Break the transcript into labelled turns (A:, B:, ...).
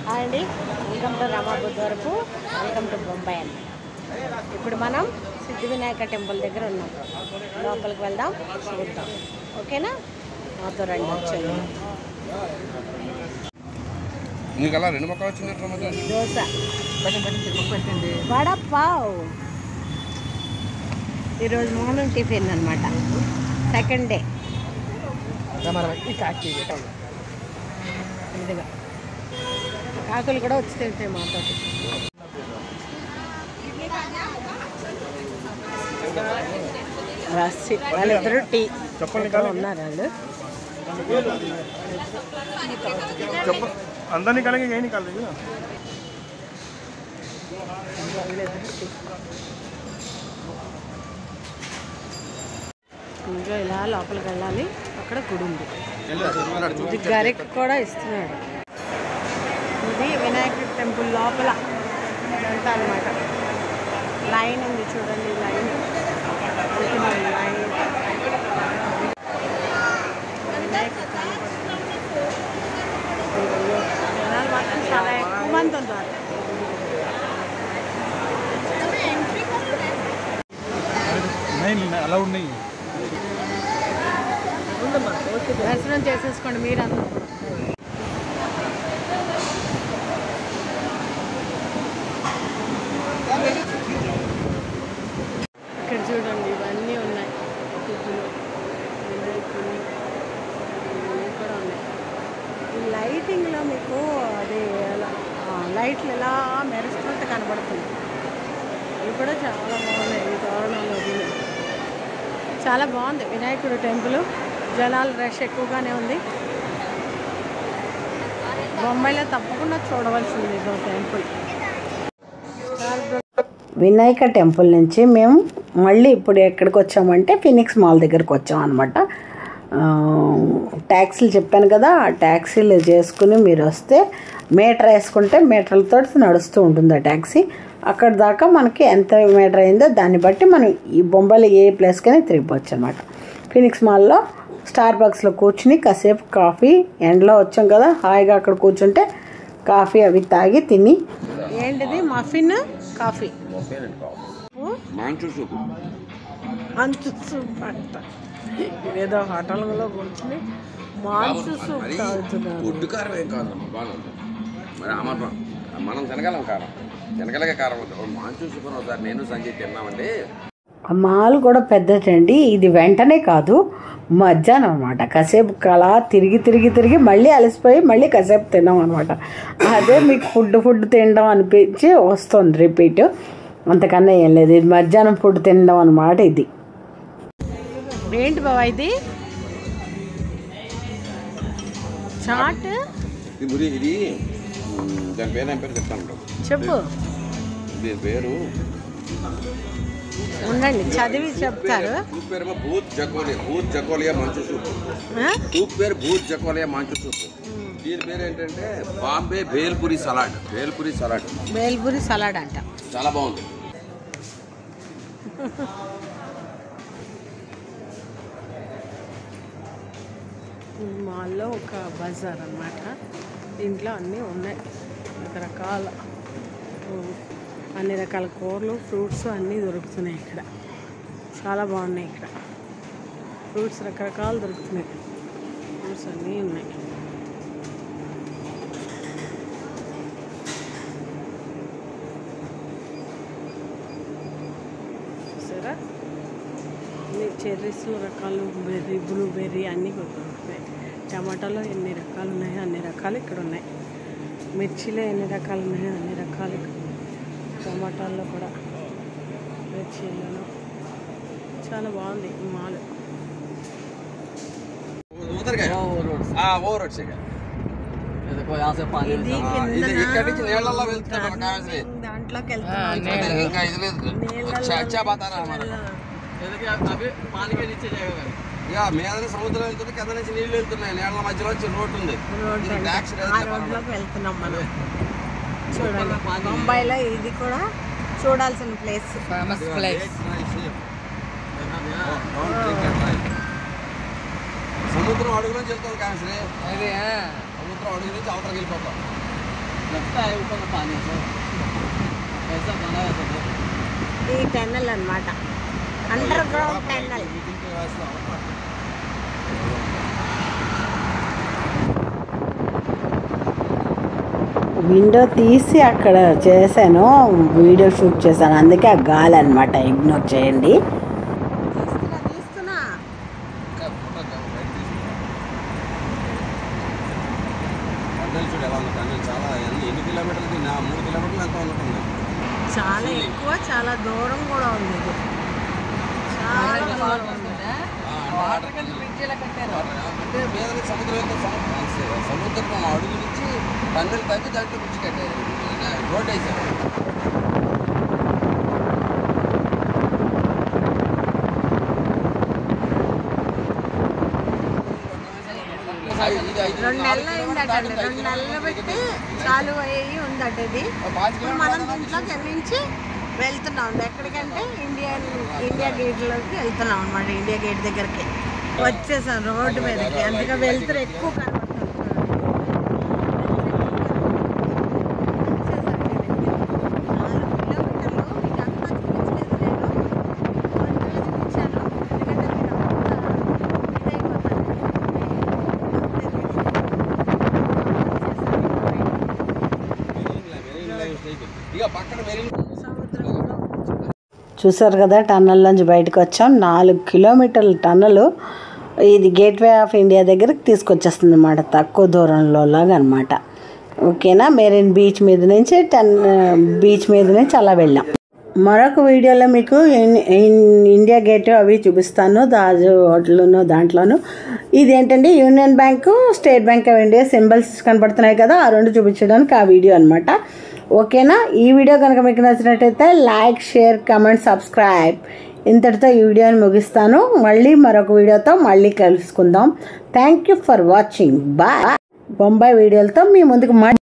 A: Hi అండి welcome to Rama Buddhavarapu welcome to Bombay అన్నమాట ఇప్పుడు మనం సిద్ధి వినాయక టెంపుల్ దగ్గర ఉన్నాం లోపలికి వెళ్దాం చూద్దాం ఓకేనా మాతో రండి వచ్చేయండి
B: నీకు అలా రెండు మొక్కలు వచ్చినట్లు మధ్య
A: దోశ వడపావ్ ఈరోజు మార్నింగ్ టిఫిన్ అనమాట సెకండ్ డే ఇదిగా కాకులు కూడా వచ్చి తింటాయి మాతో రస్సి వాళ్ళిద్దరూ టీ ఇక్కడ ఉన్నారు వాళ్ళు
C: చెప్ప अंदर निकालेंगे यही निकाल देंगे ना
A: ఇంకా ఇలా లోపలికి వెళ్ళాలి అక్కడ గుడి ఉంది ఇది గరికి కూడా ఇస్తున్నాడు ఇది వినాయకుడి టెంపుల్ లోపల ఇదంతా అనమాట లైన్ ఉంది చూడండి లైన్ వెళ్తున్నాం లైన్ వినాయకుడు కనపడుతున్నాడు. అయ్యో, జనాలు మాత్రం చాలా ఎక్కువ మంది ఉన్నారు
C: नहीं अलाउड नहीं है
A: దర్శనం చేసేసుకోండి మీరందరూ ఇక్కడ చూడండి ఇవన్నీ ఉన్నాయి పువ్వులు వినాయకుడు ఇవన్నీ కూడా ఉన్నాయి ఈ లైటింగ్లో మీకు అది ఎలా ఆ, లైట్లు ఎలా మెరుస్తున్నట్టు కనబడుతుంది ఇవి కూడా చాలా బాగున్నాయి ఈ తోరణాలు అది చాలా బాగుంది వినాయకుడు టెంపుల్ జనాలు రష్ ఎక్కువగానే ఉంది బొంబాయిలో తప్పకుండా చూడవలసింది ఇదో టెంపుల్ వినాయక టెంపుల్ నుంచి మేము మళ్ళీ ఇప్పుడు ఎక్కడికి వచ్చామంటే ఫినిక్స్ మాల్ దగ్గరికి వచ్చాం అనమాట ట్యాక్సీలు చెప్పాను కదా ఆ ట్యాక్సీలు చేసుకుని మీరు వస్తే మీటర్ వేసుకుంటే మీటర్లతో నడుస్తూ ఉంటుంది ఆ ట్యాక్సీ అక్కడ దాకా మనకి ఎంత మీటర్ అయిందో దాన్ని బట్టి మనం ఈ బొంబాయిలో ఏ ప్లేస్కైనా తిరిగిపోవచ్చు అనమాట ఫినిక్స్ మాల్లో స్టార్ బాక్స్లో కూర్చుని కాసేపు కాఫీ ఎండలో వచ్చాం కదా హాయిగా అక్కడ కూర్చుంటే కాఫీ అవి తాగి తిని ఏంటిది మఫిన్ కాఫీ
B: మాంచు సూపు
A: మంచు సూప్ అంట ఏదో హోటల్లో కూర్చుని మాంసు సూప్ తాగుతున్నారు
B: ఒడ్డు కారం ఏం కాదమ్మా బాగుంది మరి అమర్పం మనం తినగలం కారం తినగలిగే కారం ఉంది మాంచు సూప్ అని ఒకసారి నేను సంజయ్ తిన్నామండి
A: ఆ మాల్ కూడా పెద్దటండి ఇది వెంటనే కాదు మధ్యాహ్నం అనమాట కాసేపు అలా తిరిగి తిరిగి తిరిగి మళ్ళీ అలసిపోయి మళ్ళీ కాసేపు తిన్నాం అనమాట అదే మీకు ఫుడ్ ఫుడ్ తినడం అనిపించి వస్తుంది రిపీట్ అంతకన్నా ఏం లేదు ఇది మధ్యాహ్నం ఫుడ్ తినడం అనమాట ఇది ఏంటి బాబా ఇది చాట్
B: ఇది మురి ఇది మ్, దాని పేరు ఏం పేరు చెప్తాను
A: చెప్పు
B: దీని పేరు
A: ఉండండి చదివి చెప్తారు
B: సూప్ పేరేమో భూత్ జకోలియా భూత్ జకోలియా మంచు సూప్
A: ఆ?
B: సూప్ పేరు భూత్ జకోలియా మంచు సూప్ దీని పేరు ఏంటంటే Bombay bhelpuri salad bhelpuri salad
A: bhelpuri salad అంట
B: చాలా బాగుంది
A: ఈ మాల్లో ఒక బజార్ అన్నమాట దీంట్లో అన్నీ ఉన్నాయి రకరకాల ఉమ్, అన్ని రకాల కూరలు ఫ్రూట్స్ అన్నీ దొరుకుతున్నాయి ఇక్కడ చాలా బాగున్నాయి ఇక్కడ ఫ్రూట్స్ రకరకాలు దొరుకుతున్నాయి ఫ్రూట్స్ అన్నీ ఉన్నాయి చూసారా అన్ని చెర్రీస్లో రకాలు బెర్రీ బ్లూబెర్రీ అన్నీ కూడా దొరుకుతాయి టమాటాలో ఎన్ని రకాలు ఉన్నాయో అన్ని రకాలు ఇక్కడ ఉన్నాయి మిర్చిలో ఎన్ని రకాలు ఉన్నాయో అన్ని రకాలు ఇక్కడ ఉన్నాయి. టమాటాల్లో కూడా మిర్చిలను చాలా బాగుంది ఈ మాల్
B: उधर गए हाँ वो रोड से गए
A: ఇది
B: ఆ, ఇది ఇక్కడ నుంచి నీళ్ళల్లో వెళ్తున్నాం మన కావాల్సింది
A: దాంట్లోకి
B: అదే, ఇంకా ఇది లేదు అచ్చా అచ్చా బాతారా ఇక మీద నుంచి సముద్రం వెళ్తుంది కింద నుంచి నీళ్ళు వెళ్తున్నాయి నీళ్ళ మధ్యలో వచ్చి రోడ్డు ఉంది ఇది ట్యాక్స్ లేదు
A: ఆ రోడ్లోకి వెళ్తున్నాం మనం చూడండి బొంబాయిలో ఇది కూడా చూడాల్సిన ప్లేస్
D: ఫేమస్ ప్లేస్
B: సముద్రం అడుగులోంచి వెళ్తాం కాన్సరే
D: అది
B: సముద్రం అడుగు నుంచి అవతలకి వెళ్ళిపోతాం
D: लगता है ऊपर का पानी सर कैसा बना है सर
A: ఈ టన్నెల్ అన్నమాట అండర్ గ్రౌండ్ టన్నెల్ విండో తీసి అక్కడ చేశాను వీడియో షూట్ చేశాను అందుకే ఆ గాలి అనమాట ఇగ్నోర్ చేయండి
B: టన్నెల్ చూడు ఎలా ఉంది టన్నెల్ చాలా ఎన్ని ఎన్ని కిలోమీటర్లకి నా మూడు కిలోమీటర్లు ఎంత ఉన్నట్టుంది
A: చాలా ఎక్కువ చాలా దూరం కూడా ఉంది ఇది చాలా దూరం ఉంది.
D: వాటర్ కింద బ్రిడ్జ్ ఎలా కట్టారు
B: అంటే మీద నుంచి సముద్రం యొక్క సము- సముద్రం అడుగు నుంచి టన్నెల్ తగ్గి దాంట్లో పిచ్చి కట్టారు రోడ్ వేసారు ఇది ఐదు-
A: రెండు
B: నాలుగు
A: నెలలు
B: కిలోమీటర్లు
A: అయిందట
B: దాటింది, ఐదు
A: రెండు నెలలు
B: కిలోమీటర్లు
A: పెట్టి
B: దగ్గరికి
A: చాలు అయ్యి ఉందట ఇది
B: పాతి
A: ఇప్పుడు మనం దీంట్లోకి వెళ్ళించి వెళ్తున్నాం ఎక్కడికంటే ఇండియా ఇండియా గేట్లోకి వెళ్తున్నాం అనమాట ఇండియా గేట్ దగ్గరికి వచ్చేసాం రోడ్డు మీదకి అందుకే వెళ్తురు ఎక్కువ కనబడుతుంది నాలుగు కిలోమీటర్లు మీకు అంతా చూపించలేదు నేను కొంచెమే చూపించాను ఎందుకంటే మీరు అంతా ఇదైపోతారు
B: ఇక పక్కన మెరీన్
A: చూసారు కదా టన్నల్ నుంచి బయటకు వచ్చాం నాలుగు కిలోమీటర్ల టన్నల్ ఇది గేట్వే ఆఫ్ ఇండియా దగ్గరికి తీసుకొచ్చేస్తుంది అనమాట తక్కువ దూరంలో లాగా అనమాట ఓకేనా మెరీన్ బీచ్ మీద నుంచి టన్ బీచ్ మీద నుంచి అలా వెళ్ళాం మరొక వీడియోలో మీకు ఇన్- ఇన్- ఇండియా గేట్ అవి చూపిస్తాను దాజు హోటల్ను దాంట్లోను ఇదేంటంటే union bank state bank of India symbols కనపడుతున్నాయి కదా ఆ రెండు చూపించడానికి ఆ వీడియో అనమాట ఓకేనా ఈ వీడియో కనుక మీకు నచ్చినట్టయితే లైక్ షేర్ కమెంట్ సబ్స్క్రైబ్ ఇంతటితో ఈ వీడియోని ముగిస్తాను మళ్ళీ మరొక వీడియోతో మళ్ళీ కలుసుకుందాం thank you for watching bye Bombay వీడియోలతో మీ ముందుకు మళ్ళీ